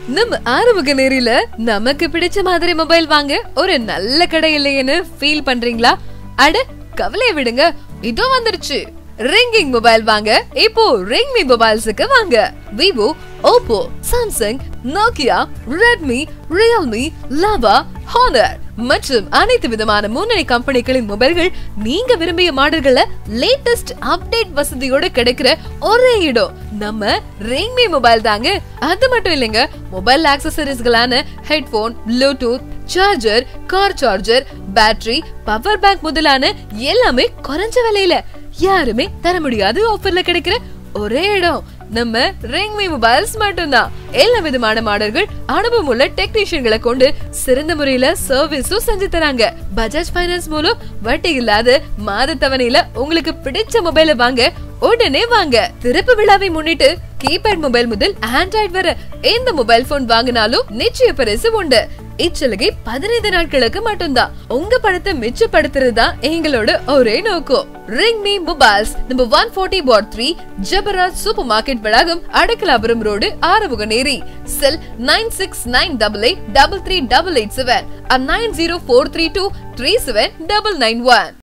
நம்ம ஆறுமுக நேரில நமக்கு பிடிச்ச மாதிரி மொபைல் வாங்க ஒரு நல்ல கடை இல்லையேன்னு ஃபீல் பண்றீங்களா அட கவலையை விடுங்க இதோ வந்துருச்சு ரிங்கிங் மொபைல் வாங்க இப்போ ரிங்மி மொபைல்ஸுக்கு வாங்க Vivo Oppo Samsung Nokia Redmi Realme Lava Honor மற்றும் அனைத்து விதமான முன்னணி கம்பெனிகளின் மொபைல்கள் நீங்க விரும்பிய மாடல்கள லேட்டஸ்ட் அப்டேட் வசதியோட கிடைக்கிற ஒரே இடம் நம்ம ரிங்மி மொபைல் தாங்க அது மட்டும் இல்லைங்க மொபைல் ஆக்சசரிஸ்களான headphone Bluetooth charger car charger battery power bank முதலான எல்லாமே குறைஞ்ச விலையில யாருமே தர முடியாத ஆஃபர்ல கிடைக்கிற ஒரே இடம் நம்ம ரிங்மி மொபைல்ஸ் மட்டும்தான் எல்லா விதமான மாடல்கள் அனுபவம் உள்ள டெக்னீஷியன்களை கொண்டு சிறந்த முறையில சர்வீஸும் செஞ்சு தராங்க பஜாஜ் ஃபைனான்ஸ் மூலம் வட்டி இல்லாத மாத தவணையில உங்களுக்கு பிடிச்ச மொபைலை வாங்க உடனே வாங்க திறப்பு விழாவை முன்னிட்டு கீபேட் மொபைல் முதல் ஆண்ட்ராய்டு வர எந்த மொபைல் போன் வாங்கினாலும் நிச்சய பரிசு உண்டு இச்சலுகை பதினைந்து நாட்களுக்கு மட்டும்தான் உங்க பணத்தை மிச்சப்படுத்துறது தான் எங்களோட ஒரே நோக்கம் Ring Me mobiles number one forty பாட் த்ரீ ஜபராஜ் சூப்பர் மார்க்கெட் வளாகம் Adakkalapuram road Arumuganeri cell nine six nine double eight double three double eight seven nine zero four three two three seven double nine one